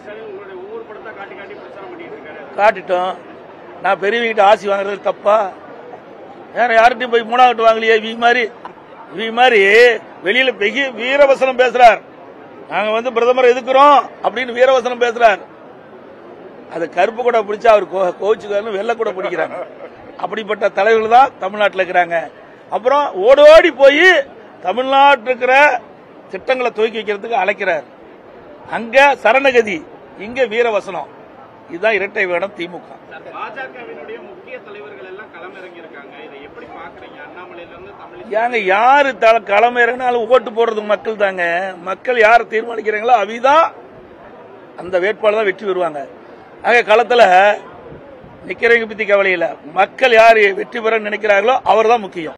ஸ்டாலின் உங்களுடைய ஒவ்வொரு படத்தை காட்டி காட்டி பிரச்சாரம் பண்ணிட்டு இருக்காரு காட்டிட்டோம் நான் பெரியவங்கிட்ட ஆசி வாங்குறது தப்பா வேற யார்கிட்டயும் போய் மூணாவட்டு வாங்கலையே வி மாதிரி வி மாதிரி வெளியில பெரிய வீரவசனம் பேசுறார் நாங்க வந்து பிரதமர் எதுக்குறோம் அப்படின்னு வீரவசனம் பேசுறார் அது கருப்பு கூட பிடிச்சா அவர் கோ- கோச்சுக்காரன்னு வெள்ளை கூட பிடிக்கிறாங்க அப்படிப்பட்ட தலைவர்கள் தான் தமிழ்நாட்டில் இருக்கிறாங்க அப்புறம் ஓடோடி போய் தமிழ்நாட்டில் இருக்கிற திட்டங்களை துவக்கி வைக்கிறதுக்கு அழைக்கிறார் அங்க சரணகதி இங்க வீரவசனம் இதுதான் இரட்டை வேடம் திமுக பாஜகவினுடைய முக்கிய தலைவர்கள் எல்லாம் களமிறங்கி இருக்காங்க இதை எப்படி பாக்குறீங்க அண்ணாமலையில இருந்து தமிழ் ஏங்க யாரு த- களமிறங்கினாலும் ஓட்டு போடுறது மக்கள் தாங்க மக்கள் யார் தீர்மானிக்கிறாங்களோ அவிதான் அந்த வேட்பாளர் தான் வெற்றி பெறுவாங்க ஆக களத்துல நிக்கிறவங்க பத்தி கவலை இல்ல மக்கள் யார் வெற்றி பெற நினைக்கிறார்களோ அவர் தான் முக்கியம்